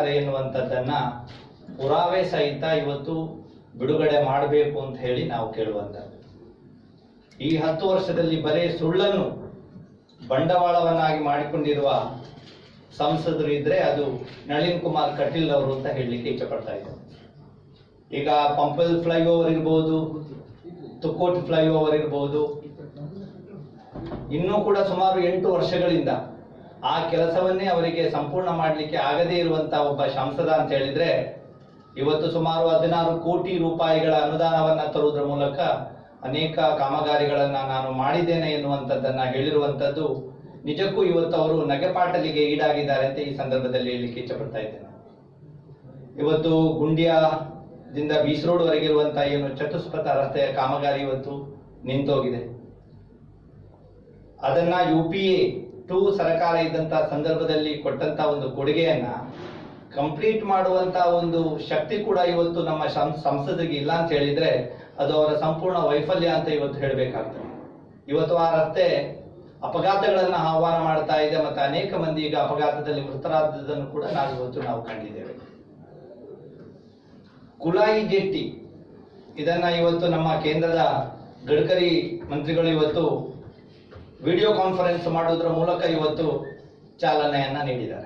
ಮಾಡಿದ್ದಾರೆ ಎನ್ನುವಂಥದ್ದನ್ನ ಪುರಾವೆ ಸಹಿತ ಇವತ್ತು ಬಿಡುಗಡೆ ಮಾಡಬೇಕು ಅಂತ ಹೇಳಿ ನಾವು ಕೇಳುವಂಥದ್ದು ಈ ಹತ್ತು ವರ್ಷದಲ್ಲಿ ಬರೇ ಸುಳ್ಳನ್ನು ಬಂಡವಾಳವನ್ನಾಗಿ ಮಾಡಿಕೊಂಡಿರುವ ಸಂಸದರು ಇದ್ರೆ ಅದು ನಳಿನ್ ಕುಮಾರ್ ಕಟೀಲ್ ಅವರು ಅಂತ ಹೇಳಲಿಕ್ಕೆ ಇಷ್ಟಪಡ್ತಾ ಇದ್ದಾರೆ ಈಗ ಪಂಪಲ್ ಫ್ಲೈಓವರ್ ಇರ್ಬೋದು ತುಕೋಟ್ ಫ್ಲೈಓವರ್ ಇರ್ಬೋದು ಇನ್ನೂ ಕೂಡ ಸುಮಾರು ಎಂಟು ವರ್ಷಗಳಿಂದ ಆ ಕೆಲಸವನ್ನೇ ಅವರಿಗೆ ಸಂಪೂರ್ಣ ಮಾಡಲಿಕ್ಕೆ ಆಗದೇ ಇರುವಂತಹ ಒಬ್ಬ ಸಂಸದ ಅಂತ ಹೇಳಿದ್ರೆ ಇವತ್ತು ಸುಮಾರು ಹದಿನಾರು ಕೋಟಿ ರೂಪಾಯಿಗಳ ಅನುದಾನವನ್ನ ತರುವುದರ ಮೂಲಕ ಅನೇಕ ಕಾಮಗಾರಿಗಳನ್ನ ನಾನು ಮಾಡಿದ್ದೇನೆ ಎನ್ನುವಂಥದ್ದನ್ನ ಹೇಳಿರುವಂತದ್ದು ನಿಜಕ್ಕೂ ಇವತ್ತು ಅವರು ನಗೆಪಾಟಲಿಗೆ ಈಡಾಗಿದ್ದಾರೆ ಅಂತ ಈ ಸಂದರ್ಭದಲ್ಲಿ ಹೇಳಲಿಕ್ಕೆ ಇಷ್ಟಪಡ್ತಾ ಇದ್ದೇನೆ ಇವತ್ತು ಗುಂಡ್ಯಾದಿಂದ ಬೀಸ್ ರೋಡ್ ವರೆಗಿರುವಂತಹ ಏನು ಚತುಷ್ಪಥ ರಸ್ತೆಯ ಕಾಮಗಾರಿ ಇವತ್ತು ನಿಂತೋಗಿದೆ ಅದನ್ನ ಯು ಪಿ ಎ ಟು ಸರ್ಕಾರ ಇದ್ದಂತ ಸಂದರ್ಭದಲ್ಲಿ ಕೊಟ್ಟಂತ ಒಂದು ಕೊಡುಗೆಯನ್ನ ಕಂಪ್ಲೀಟ್ ಮಾಡುವಂತ ಒಂದು ಶಕ್ತಿ ಕೂಡ ಇವತ್ತು ನಮ್ಮ ಸಂ- ಸಂಸದಿಗೆ ಇಲ್ಲ ಅಂತ ಹೇಳಿದ್ರೆ ಅದು ಅವರ ಸಂಪೂರ್ಣ ವೈಫಲ್ಯ ಅಂತ ಇವತ್ತು ಹೇಳಬೇಕಾಗ್ತದೆ ಇವತ್ತು ಆ ರಸ್ತೆ ಅಪಘಾತಗಳನ್ನ ಆಹ್ವಾನ ಮಾಡ್ತಾ ಇದೆ ಮತ್ತೆ ಅನೇಕ ಮಂದಿ ಈಗ ಅಪಘಾತದಲ್ಲಿ ಮೃತರಾದದನ್ನು ಕೂಡ ನಾವು ಇವತ್ತು ನಾವು ಕಂಡಿದ್ದೇವೆ ಕುಲಾಯಿ ಜೆಟ್ಟಿ ಇದನ್ನ ಇವತ್ತು ನಮ್ಮ ಕೇಂದ್ರದ ಗಡ್ಕರಿ ಮಂತ್ರಿಗಳು ಇವತ್ತು ವಿಡಿಯೋ ಕಾನ್ಫರೆನ್ಸ್ ಮಾಡುವುದರ ಮೂಲಕ ಇವತ್ತು ಚಾಲನೆಯನ್ನ ನೀಡಿದ್ದಾರೆ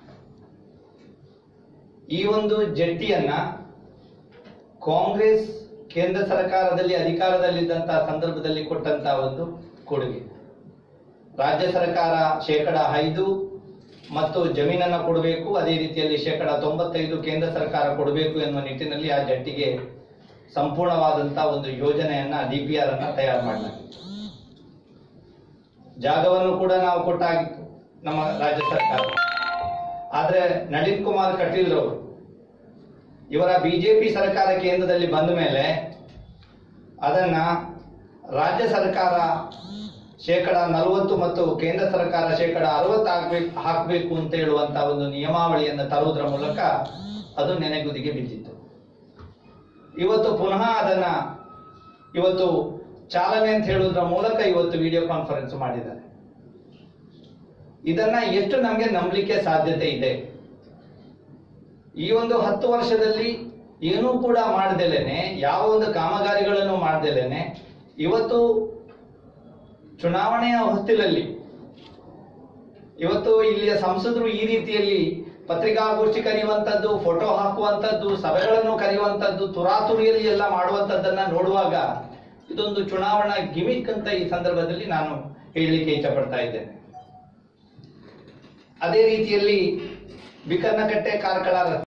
ಈ ಒಂದು ಜೆಟ್ಟಿಯನ್ನ ಕಾಂಗ್ರೆಸ್ ಕೇಂದ್ರ ಸರ್ಕಾರದಲ್ಲಿ ಅಧಿಕಾರದಲ್ಲಿದ್ದಂತಹ ಸಂದರ್ಭದಲ್ಲಿ ಕೊಟ್ಟಂತಹ ಒಂದು ಕೊಡುಗೆ ರಾಜ್ಯ ಸರ್ಕಾರ ಶೇಕಡ ಐದು ಮತ್ತು ಜಮೀನನ್ನ ಕೊಡಬೇಕು ಅದೇ ರೀತಿಯಲ್ಲಿ ಶೇಕಡ ತೊಂಬತ್ತೈದು ಕೇಂದ್ರ ಸರ್ಕಾರ ಕೊಡಬೇಕು ಎನ್ನುವ ನಿಟ್ಟಿನಲ್ಲಿ ಆ ಜಟ್ಟಿಗೆ ಸಂಪೂರ್ಣವಾದಂತಹ ಒಂದು ಯೋಜನೆಯನ್ನ ಡಿಪಿಆರ್ ಅನ್ನ ತಯಾರು ಮಾಡಲಾಗಿತ್ತು ಜಾಗವನ್ನು ಕೂಡ ನಾವು ಕೊಟ್ಟಾಗಿತ್ತು ನಮ್ಮ ರಾಜ್ಯ ಸರ್ಕಾರ ಆದ್ರೆ ನಳಿನ್ ಕುಮಾರ್ ಕಟೀಲ್ ರವರು ಇವರ ಬಿಜೆಪಿ ಸರ್ಕಾರ ಕೇಂದ್ರದಲ್ಲಿ ಬಂದ ಮೇಲೆ ಅದನ್ನ ರಾಜ್ಯ ಸರ್ಕಾರ ಶೇಕಡ ನಲವತ್ತು ಮತ್ತು ಕೇಂದ್ರ ಸರ್ಕಾರ ಶೇಕಡ ಅರವತ್ತು ಹಾಕ್ಬೇಕು ಹಾಕಬೇಕು ಅಂತ ಹೇಳುವಂತ ಒಂದು ನಿಯಮಾವಳಿಯನ್ನು ತರುವುದರ ಮೂಲಕ ಅದು ನೆನೆಗುದಿಗೆ ಬಿದ್ದಿತ್ತು ಇವತ್ತು ಪುನಃ ಅದನ್ನ ಇವತ್ತು ಚಾಲನೆ ಅಂತ ಹೇಳುವುದರ ಮೂಲಕ ಇವತ್ತು ವಿಡಿಯೋ ಕಾನ್ಫರೆನ್ಸ್ ಮಾಡಿದ್ದಾರೆ ಇದನ್ನ ಎಷ್ಟು ನಮಗೆ ನಂಬಲಿಕ್ಕೆ ಸಾಧ್ಯತೆ ಇದೆ ಈ ಒಂದು ಹತ್ತು ವರ್ಷದಲ್ಲಿ ಏನೂ ಕೂಡ ಮಾಡ್ದೇಲೇನೆ ಯಾವ ಒಂದು ಕಾಮಗಾರಿಗಳನ್ನು ಮಾಡ್ದೇಲೇನೆ ಇವತ್ತು ಚುನಾವಣೆಯ ಹೊಸ್ತಿಲಲ್ಲಿ ಇವತ್ತು ಇಲ್ಲಿಯ ಸಂಸದರು ಈ ರೀತಿಯಲ್ಲಿ ಪತ್ರಿಕಾಗೋಷ್ಠಿ ಕರೆಯುವಂತದ್ದು ಫೋಟೋ ಹಾಕುವಂತದ್ದು ಸಭೆಗಳನ್ನು ಕರೆಯುವಂತದ್ದು ತುರಾತುರಿಯಲ್ಲಿ ಎಲ್ಲ ಮಾಡುವಂತದ್ದನ್ನ ನೋಡುವಾಗ ಇದೊಂದು ಚುನಾವಣಾ ಗಿಮಿಕ್ ಅಂತ ಈ ಸಂದರ್ಭದಲ್ಲಿ ನಾನು ಹೇಳಲಿಕ್ಕೆ ಇಷ್ಟಪಡ್ತಾ ಇದ್ದೇನೆ ಅದೇ ರೀತಿಯಲ್ಲಿ ಬಿಕನ್ನಕಟ್ಟೆ ಕಾರ್ಕಳ